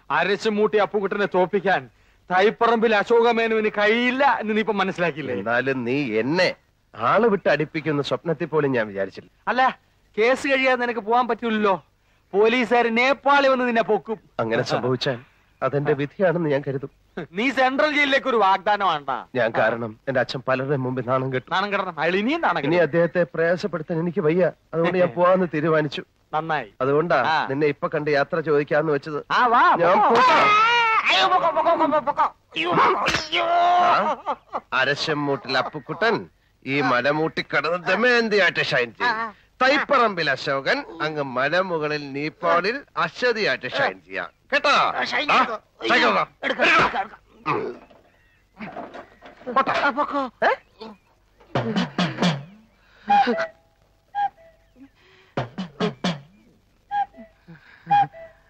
അരച്ചുമൂട്ടി അപ്പുകുട്ടനെ തോപ്പിക്കാൻ തൈപ്പറമ്പിൽ അശോകമേനുവിന് കഴിയില്ല എന്ന് നീ ഇപ്പൊ മനസ്സിലാക്കിയില്ലേ എന്നാലും നീ എന്നെ ആള് വിട്ട് അടിപ്പിക്കുന്ന സ്വപ്നത്തിൽ പോലും ഞാൻ വിചാരിച്ചില്ല അല്ല കേസ് കഴിയാതെ നിനക്ക് പോകാൻ പറ്റൂലല്ലോ പോലീസുകാർ നേപ്പാളിൽ വന്ന് നിന്നെ പൊക്കും അങ്ങനെ സംഭവിച്ചാൽ അതെന്റെ വിധിയാണെന്ന് ഞാൻ കരുതും നീ സെൻട്രൽ ജയിലിലേക്ക് ഒരു വാഗ്ദാനം വേണ്ട ഞാൻ കാരണം എന്റെ അച്ഛൻ പലരുടെ മുമ്പിൽ നാണം കെട്ടു നാണം കിടണം അയാൾ ഇനിയും നാണം ഇനി കെടും. അദ്ദേഹത്തെ പ്രയാസപ്പെടുത്താൻ എനിക്ക് വയ്യ അതുകൊണ്ട് ഞാൻ പോവാന്ന് തീരുമാനിച്ചു നന്നായി അതുകൊണ്ടാ ആ. നിന്നെ ഇപ്പൊ കണ്ട് യാത്ര ചോദിക്കാന്ന് വെച്ചത് ആ വാ ഞാൻ പൊക്കോ. പോകാം. അയ്യോ, പൊക്കോ, പൊക്കോ, പൊക്കോ, പൊക്കോ. അയ്യോ, അയ്യോ. അരശമ്മൂട്ടിൽ അപ്പുക്കുട്ടൻ ഈ മലമൂട്ടി കടന്ന് ദമയന്തിയായിട്ട് ഷൈൻ ചെയ്യും തൈപ്പറമ്പിൽ അശോകൻ അങ്ങ് മലമുകളിൽ നീപ്പാളിൽ അശ്വതിയായിട്ട് ഷൈൻ ചെയ്യാം കേട്ടോ ആ, സൈക്കിൾ വാ. ഉം. പോട്ടെ. ഏ?